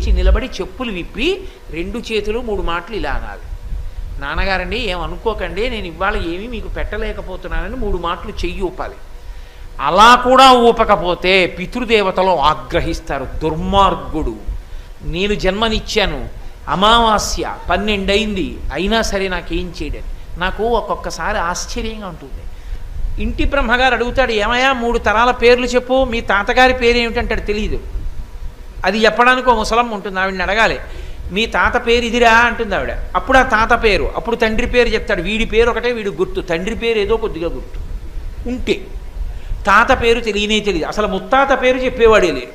లేచి నిలబడి చెప్పులు విప్పి రెండు చేతులు మూడు మాటలు ఇలా అనాలి నాన్నగారండి ఏమనుకోకండి నేను ఇవాళ ఏమీ మీకు పెట్టలేకపోతున్నానని మూడు మాటలు చెయ్యి ఊపాలి అలా కూడా ఊపకపోతే పితృదేవతలు ఆగ్రహిస్తారు దుర్మార్గుడు నేను జన్మనిచ్చాను అమావాస్య పన్నెండైంది అయినా సరే నాకేం చేయడం నాకు ఒక్కొక్కసారి ఆశ్చర్యంగా ఉంటుంది ఇంటి బ్రహ్మగారు అడుగుతాడు ఏమయ్యా మూడు తరాల పేర్లు చెప్పు మీ తాతగారి పేరు ఏమిటంటాడు తెలియదు అది చెప్పడానికి ఒక ముసలమ్మ ఉంటుంది ఆవిడని అడగాలి మీ తాత పేరు ఇదిరా అంటుంది ఆవిడ అప్పుడు ఆ తాత పేరు అప్పుడు తండ్రి పేరు చెప్తాడు వీడి పేరు ఒకటే వీడు గుర్తు తండ్రి పేరు ఏదో కొద్దిగా గుర్తు ఉంటే తాత పేరు తెలియనే తెలియదు అసలు ముత్తాత పేరు చెప్పేవాడే లేరు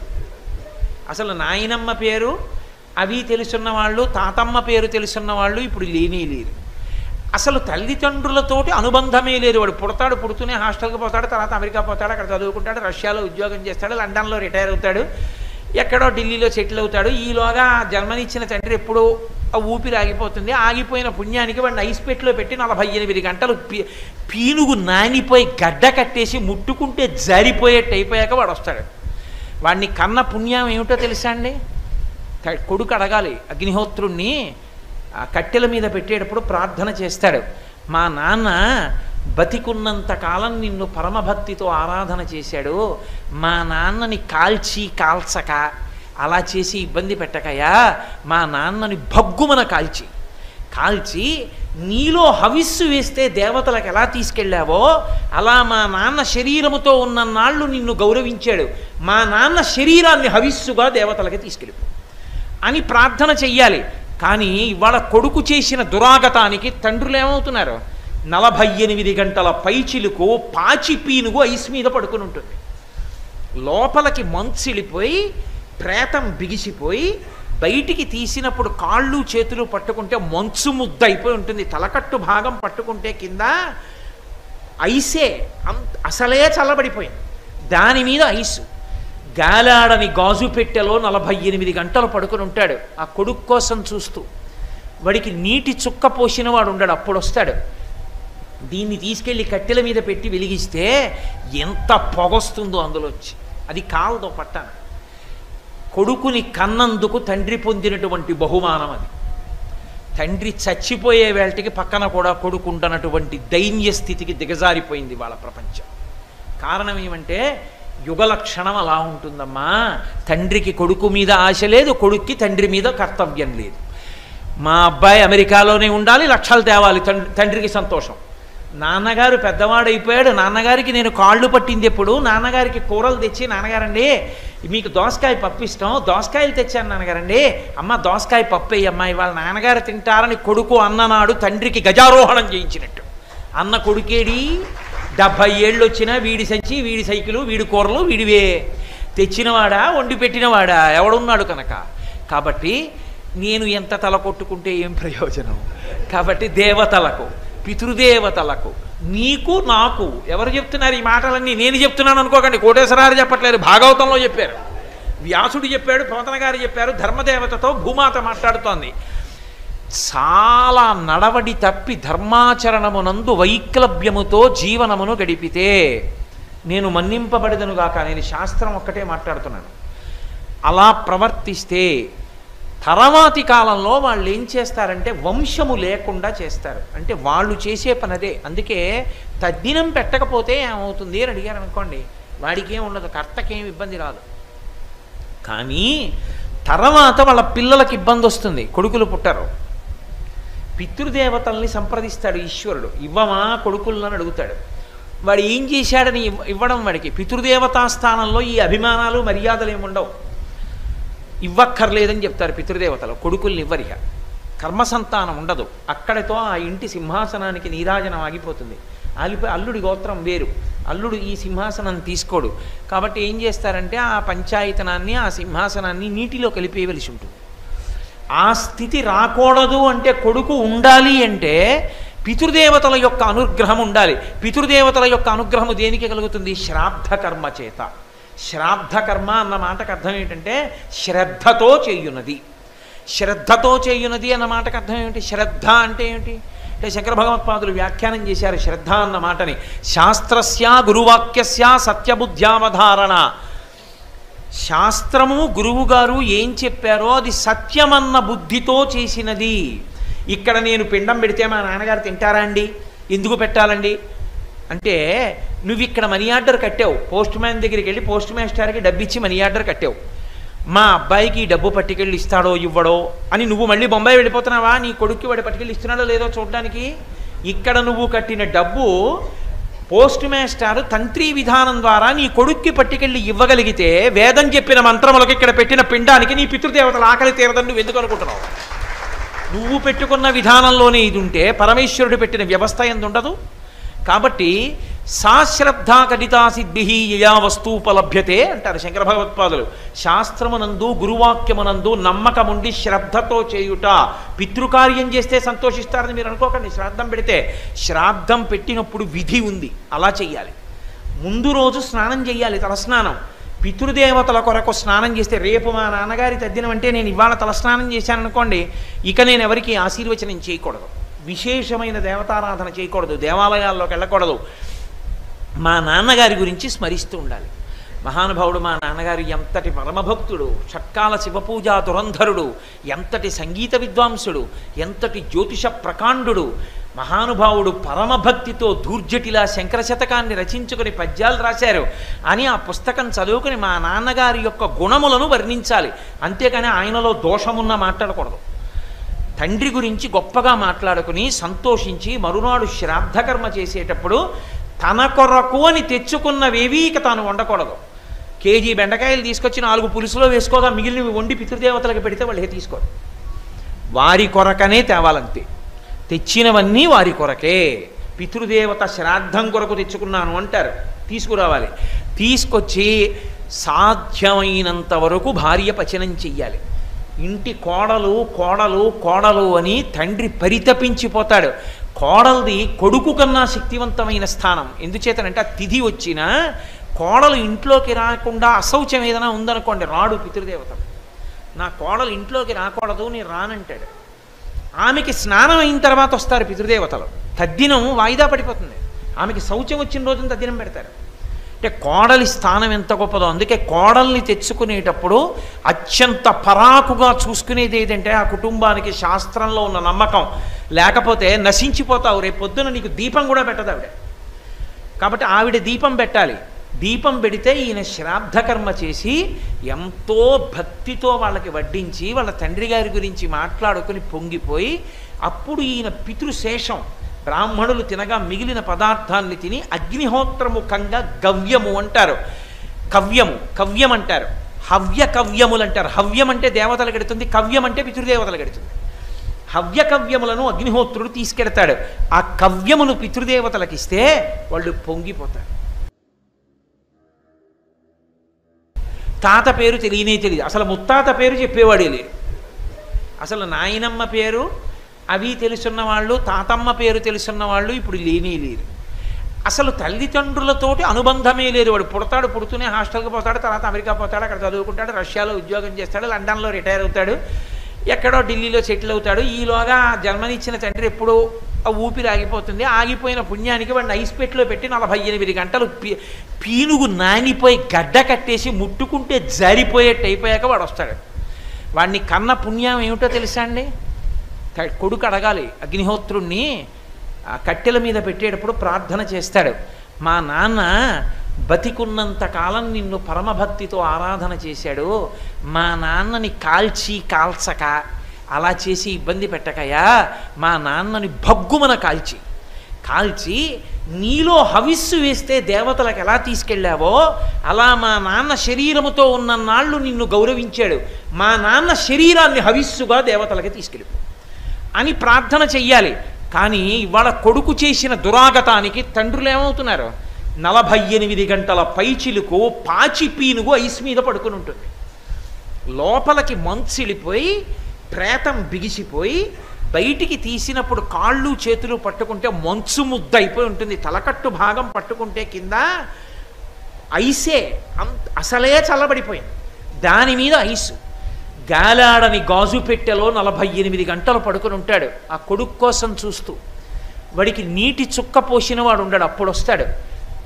అసలు నాయనమ్మ పేరు అవి తెలుసున్న వాళ్ళు తాతమ్మ పేరు తెలుసున్న వాళ్ళు ఇప్పుడు లేనే లేరు అసలు తల్లిదండ్రులతోటి అనుబంధమే లేదు వాడు పుడతాడు పుడుతూనే హాస్టల్కి పోతాడు తర్వాత అమెరికా పోతాడు అక్కడ చదువుకుంటాడు రష్యాలో ఉద్యోగం చేస్తాడు లండన్లో రిటైర్ అవుతాడు ఎక్కడో ఢిల్లీలో సెటిల్ అవుతాడు ఈలోగా జన్మనిచ్చిన తండ్రి ఎప్పుడూ ఆ ఊపిరి ఆగిపోతుంది ఆగిపోయిన పుణ్యానికి వాడిని ఐస్ పెట్టులో పెట్టి నలభై ఎనిమిది గంటలు పీ పీనుగు నానిపోయి గడ్డ కట్టేసి ముట్టుకుంటే జారిపోయేట్టు అయిపోయాక వాడు వస్తాడు వాడిని కన్న పుణ్యం ఏమిటో తెలుసా అండి త- కొడుకు అడగాలి అగ్నిహోత్రుణ్ణి ఆ కట్టెల మీద పెట్టేటప్పుడు ప్రార్థన చేస్తాడు మా నాన్న బతికున్నంత కాలం నిన్ను పరమభక్తితో ఆరాధన చేశాడు మా నాన్నని కాల్చి కాల్చక అలా చేసి ఇబ్బంది పెట్టకయా మా నాన్నని భగ్గుమన కాల్చి కాల్చి నీలో హవిస్సు వేస్తే దేవతలకు ఎలా తీసుకెళ్ళావో అలా మా నాన్న శరీరముతో ఉన్న నాళ్ళు నిన్ను గౌరవించాడు మా నాన్న శరీరాన్ని హవిస్సుగా దేవతలకి తీసుకెళ్ళిపో అని ప్రార్థన చెయ్యాలి కానీ ఇవాళ కొడుకు చేసిన దురాగతానికి తండ్రులు ఏమవుతున్నారు నలభై ఎనిమిది గంటల పైచిలుకు పాచి పీనుగు ఐస్ మీద పడుకుని ఉంటుంది లోపలికి మంచిలిపోయి ప్రేతం బిగిసిపోయి బయటికి తీసినప్పుడు కాళ్ళు చేతులు పట్టుకుంటే మంచు ముద్ద అయిపోయి ఉంటుంది తలకట్టు భాగం పట్టుకుంటే కింద ఐసే అంత అసలే చల్లబడిపోయింది దాని మీద ఐసు గాలాడని గాజు పెట్టెలో నలభై ఎనిమిది గంటలు పడుకుని ఉంటాడు ఆ కొడుకు కోసం చూస్తూ వాడికి నీటి చుక్క పోసిన వాడు ఉండడు అప్పుడు వస్తాడు దీన్ని తీసుకెళ్ళి కట్టెల మీద పెట్టి వెలిగిస్తే ఎంత పొగొస్తుందో అందులోంచి అది కాలదో పట్టాన కొడుకుని కన్నందుకు తండ్రి పొందినటువంటి బహుమానం అది తండ్రి చచ్చిపోయే వేళటికి పక్కన కూడా కొడుకుంటున్నటువంటి దైన్య స్థితికి దిగజారిపోయింది వాళ్ళ ప్రపంచం కారణం ఏమంటే యుగలక్షణం అలా ఉంటుందమ్మా తండ్రికి కొడుకు మీద ఆశ లేదు కొడుక్కి తండ్రి మీద కర్తవ్యం లేదు మా అబ్బాయి అమెరికాలోనే ఉండాలి లక్షలు తేవాలి తండ్రి తండ్రికి సంతోషం నాన్నగారు పెద్దవాడైపోయాడు నాన్నగారికి నేను కాళ్ళు పట్టింది ఎప్పుడు నాన్నగారికి కూరలు తెచ్చి నాన్నగారండి మీకు దోసకాయ పప్పు ఇష్టం దోసకాయలు తెచ్చాను నాన్నగారండి అమ్మ దోసకాయ పప్పు అమ్మ ఇవాళ నాన్నగారు తింటారని కొడుకు అన్ననాడు తండ్రికి గజారోహణం చేయించినట్టు అన్న కొడుకేడి డెబ్భై ఏళ్ళు వచ్చినా వీడి సంచి వీడి సైకిలు వీడి కూరలు వీడివే తెచ్చినవాడా వండి పెట్టినవాడా ఎవడున్నాడు కనుక కాబట్టి నేను ఎంత తల కొట్టుకుంటే ఏం ప్రయోజనం కాబట్టి దేవతలకు పితృదేవతలకు నీకు నాకు ఎవరు చెప్తున్నారు ఈ మాటలన్నీ నేను చెప్తున్నాను అనుకోకండి కోటేశ్వరారు చెప్పట్లేదు భాగవతంలో చెప్పారు వ్యాసుడు చెప్పాడు పోతన గారు చెప్పారు ధర్మదేవతతో భూమాత మాట్లాడుతోంది చాలా నడవడి తప్పి ధర్మాచరణమునందు వైక్లభ్యముతో జీవనమును గడిపితే నేను మన్నింపబడదనుగాక నేను శాస్త్రం ఒక్కటే మాట్లాడుతున్నాను అలా ప్రవర్తిస్తే తర్వాతి కాలంలో వాళ్ళు ఏం చేస్తారంటే వంశము లేకుండా చేస్తారు అంటే వాళ్ళు చేసే పని అదే అందుకే తద్దినం పెట్టకపోతే ఏమవుతుంది అని అడిగారు అనుకోండి వాడికి ఏం ఉండదు కర్తకేం ఇబ్బంది రాదు కానీ తర్వాత వాళ్ళ పిల్లలకి ఇబ్బంది వస్తుంది కొడుకులు పుట్టరు పితృదేవతల్ని సంప్రదిస్తాడు ఈశ్వరుడు ఇవ్వమా కొడుకులను అడుగుతాడు వాడు ఏం చేశాడని ఇవ్వ- ఇవ్వడం వాడికి పితృదేవతా స్థానంలో ఈ అభిమానాలు మర్యాదలు ఏమి ఉండవు ఇవ్వక్కర్లేదని చెప్తారు పితృదేవతలు కొడుకుల్ని ఇవ్వరిక కర్మ సంతానం ఉండదు అక్కడితో ఆ ఇంటి సింహాసనానికి నీరాజనం ఆగిపోతుంది ఆగిపోయి అల్లుడి గోత్రం వేరు అల్లుడు ఈ సింహాసనం తీసుకోడు కాబట్టి ఏం చేస్తారంటే ఆ పంచాయతనాన్ని ఆ సింహాసనాన్ని నీటిలో కలిపేయవలసి ఉంటుంది ఆ స్థితి రాకూడదు అంటే కొడుకు ఉండాలి అంటే పితృదేవతల యొక్క అనుగ్రహం ఉండాలి పితృదేవతల యొక్క అనుగ్రహము దేనికి కలుగుతుంది శ్రాద్ధ కర్మ చేత శ్రాద్ధ కర్మ అన్న మాటకు అర్థం ఏంటంటే శ్రద్ధతో చేయున్నది శ్రద్ధతో చేయున్నది అన్న మాటకు అర్థం ఏమిటి శ్రద్ధ అంటే ఏమిటి అంటే శంకర భగవత్పాదులు వ్యాఖ్యానం చేశారు శ్రద్ధ అన్న మాటని శాస్త్రస్య గురువాక్యస్య సత్యబుద్ధ్యావధారణ శాస్త్రము గురువుగారు ఏం చెప్పారో అది సత్యమన్న బుద్ధితో చేసినది ఇక్కడ నేను పిండం పెడితే మా నాన్నగారు తింటారా అండి ఎందుకు పెట్టాలండి అంటే నువ్వు ఇక్కడ మనీ ఆర్డర్ కట్టావు పోస్ట్ మ్యాన్ దగ్గరికి వెళ్ళి పోస్ట్ మాస్టర్కి డబ్బు ఇచ్చి మనీ ఆర్డర్ కట్టావు మా అబ్బాయికి ఈ డబ్బు పట్టుకెళ్ళి ఇస్తాడో ఇవ్వడో అని నువ్వు మళ్ళీ బొంబాయి వెళ్ళిపోతున్నావా నీ కొడుక్కి వాడి పట్టుకెళ్ళి ఇస్తున్నాడో లేదో చూడడానికి ఇక్కడ నువ్వు కట్టిన డబ్బు పోస్ట్ మాస్టర్ తంత్రి విధానం ద్వారా నీ కొడుక్కి పట్టుకెళ్ళి ఇవ్వగలిగితే వేదం చెప్పిన మంత్రములకు ఇక్కడ పెట్టిన పిండానికి నీ పితృదేవతల ఆకలి తీరదని నువ్వు ఎందుకు అనుకుంటున్నావు నువ్వు పెట్టుకున్న విధానంలోనే ఇది ఉంటే పరమేశ్వరుడు పెట్టిన వ్యవస్థ ఎందు ఉండదు కాబట్టి సాశ్రద్ధా కడితా సిద్ధి యయా వస్తూపలభ్యతే అంటారు శంకర భగవత్పాదులు శాస్త్రమునందు గురువాక్యమునందు నమ్మకముండి శ్రద్ధతో చేయుట పితృకార్యం చేస్తే సంతోషిస్తారని మీరు అనుకోకండి శ్రాద్ధం పెడితే శ్రాద్ధం పెట్టినప్పుడు విధి ఉంది అలా చెయ్యాలి ముందు రోజు స్నానం చేయాలి తలస్నానం పితృదేవతల కొరకు స్నానం చేస్తే రేపు మా నాన్నగారి తద్దినం అంటే నేను ఇవాళ తలస్నానం చేశాను అనుకోండి ఇక నేను ఎవరికి ఆశీర్వచనం చేయకూడదు విశేషమైన దేవతారాధన చేయకూడదు దేవాలయాల్లోకి వెళ్ళకూడదు మా నాన్నగారి గురించి స్మరిస్తూ ఉండాలి మహానుభావుడు మా నాన్నగారు ఎంతటి పరమభక్తుడు షట్కాల శివపూజా దురంధరుడు ఎంతటి సంగీత విద్వాంసుడు ఎంతటి జ్యోతిష ప్రకాండుడు మహానుభావుడు పరమభక్తితో దూర్జటిలా శంకర శతకాన్ని రచించుకుని పద్యాలు రాశారు అని ఆ పుస్తకం చదువుకుని మా నాన్నగారి యొక్క గుణములను వర్ణించాలి అంతేకాని ఆయనలో దోషమున్న మాట్లాడకూడదు తండ్రి గురించి గొప్పగా మాట్లాడుకుని సంతోషించి మరునాడు శ్రాద్ధకర్మ చేసేటప్పుడు తన కొరకు అని తెచ్చుకున్నవేవీ ఇక తాను వండకూడదు కేజీ బెండకాయలు తీసుకొచ్చి నాలుగు పులుసులో వేసుకోగా మిగిలినవి వండి పితృదేవతలకు పెడితే వాళ్ళు ఏ తీసుకోరు వారి కొరకనే తేవాలంతే తెచ్చినవన్నీ వారి కొరకే పితృదేవత శ్రాద్ధం కొరకు తెచ్చుకున్నాను అంటారు తీసుకురావాలి తీసుకొచ్చి సాధ్యమైనంత వరకు భార్య పచనం చెయ్యాలి ఇంటి కోడలు కోడలు కోడలు అని తండ్రి పరితపించిపోతాడు కోడలది కొడుకు కన్నా శక్తివంతమైన స్థానం ఎందుచేతనంటే ఆ తిథి వచ్చినా కోడలు ఇంట్లోకి రాకుండా అశౌచం ఏదైనా ఉందనుకోండి రాడు పితృదేవత నా కోడలు ఇంట్లోకి రాకూడదు నేను రానంటాడు ఆమెకి స్నానం అయిన తర్వాత వస్తారు పితృదేవతలు తద్దినం వాయిదా పడిపోతుంది ఆమెకి శౌచం వచ్చిన రోజున తద్దినం పెడతారు అంటే కోడలి స్థానం ఎంత గొప్పదో అందుకే కోడల్ని తెచ్చుకునేటప్పుడు అత్యంత పరాకుగా చూసుకునేది ఏదంటే ఆ కుటుంబానికి శాస్త్రంలో ఉన్న నమ్మకం లేకపోతే నశించిపోతావు రేపు పొద్దున నీకు దీపం కూడా పెట్టదు ఆవిడ కాబట్టి ఆవిడ దీపం పెట్టాలి దీపం పెడితే ఈయన శ్రాద్ధకర్మ చేసి ఎంతో భక్తితో వాళ్ళకి వడ్డించి వాళ్ళ తండ్రి గారి గురించి మాట్లాడుకుని పొంగిపోయి అప్పుడు ఈయన పితృశేషం బ్రాహ్మణులు తినగా మిగిలిన పదార్థాన్ని తిని అగ్నిహోత్రముఖంగా గవ్యము అంటారు కవ్యము కవ్యం అంటారు హవ్య కవ్యములు అంటారు హవ్యం అంటే దేవతలు గడుతుంది కవ్యం అంటే పితృదేవతలు గడుతుంది హవ్య కవ్యములను అగ్నిహోత్రుడు తీసుకెడతాడు ఆ కవ్యమును పితృదేవతలకు ఇస్తే వాళ్ళు పొంగిపోతారు తాత పేరు తెలియనే తెలియదు అసలు ముత్తాత పేరు చెప్పేవాడే లేడు అసలు నాయనమ్మ పేరు అవి తెలుసున్న వాళ్ళు తాతమ్మ పేరు తెలుసున్న వాళ్ళు ఇప్పుడు లేనే లేరు అసలు తల్లిదండ్రులతోటి అనుబంధమే లేదు వాడు పుడతాడు పుడుతూనే హాస్టల్కి పోతాడు తర్వాత అమెరికా పోతాడు అక్కడ చదువుకుంటాడు రష్యాలో ఉద్యోగం చేస్తాడు లండన్లో రిటైర్ అవుతాడు ఎక్కడో ఢిల్లీలో సెటిల్ అవుతాడు ఈలోగా జన్మనిచ్చిన తండ్రి ఎప్పుడూ ఆ ఊపిరి ఆగిపోతుంది ఆగిపోయిన పుణ్యానికి వాడిని ఐస్ పెట్టులో పెట్టి నలభై ఎనిమిది గంటలు పీ పీనుగు నానిపోయి గడ్డ కట్టేసి ముట్టుకుంటే జారిపోయేట్టు అయిపోయాక వాడు వస్తాడు వాడిని కన్న పుణ్యం ఏమిటో తెలుసా అండి క- కొడుకు అడగాలి అగ్నిహోత్రుణ్ణి ఆ కట్టెల మీద పెట్టేటప్పుడు ప్రార్థన చేస్తాడు మా నాన్న బతికున్నంత కాలం నిన్ను పరమభక్తితో ఆరాధన చేశాడు మా నాన్నని కాల్చి కాల్చక అలా చేసి ఇబ్బంది పెట్టకయా మా నాన్నని భగ్గుమన కాల్చి కాల్చి నీలో హవిస్సు వేస్తే దేవతలకు ఎలా తీసుకెళ్ళావో అలా మా నాన్న శరీరముతో ఉన్న నాళ్ళు నిన్ను గౌరవించాడు మా నాన్న శరీరాన్ని హవిస్సుగా దేవతలకి తీసుకెళ్ళిపో అని ప్రార్థన చెయ్యాలి కానీ ఇవాళ కొడుకు చేసిన దురాగతానికి తండ్రులు ఏమవుతున్నారు నలభై ఎనిమిది గంటల పైచిలుకు పాచి పీనుగు ఐస్ మీద పడుకుని ఉంటుంది లోపలికి మంచిలిపోయి ప్రేతం బిగిసిపోయి బయటికి తీసినప్పుడు కాళ్ళు చేతులు పట్టుకుంటే మంచు ముద్ద అయిపోయి ఉంటుంది తలకట్టు భాగం పట్టుకుంటే కింద ఐసే అంత అసలే చల్లబడిపోయింది దాని మీద ఐసు గాలాడని గాజు పెట్టెలో నలభై ఎనిమిది గంటలు పడుకుని ఉంటాడు ఆ కొడుకు కోసం చూస్తూ వాడికి నీటి చుక్క పోసిన వాడు ఉండడు అప్పుడు వస్తాడు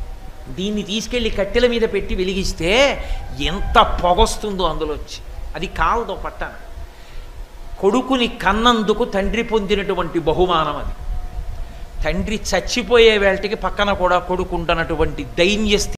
దీన్ని తీసుకెళ్ళి కట్టెల మీద పెట్టి వెలిగిస్తే ఎంత పొగొస్తుందో అందులోంచి అది కాలదో పట్టాన కొడుకుని కన్నందుకు తండ్రి పొందినటువంటి బహుమానం అది తండ్రి చచ్చిపోయే వేళటికి పక్కన కూడా కొడుకుంటున్నటువంటి దైన్య స్థితి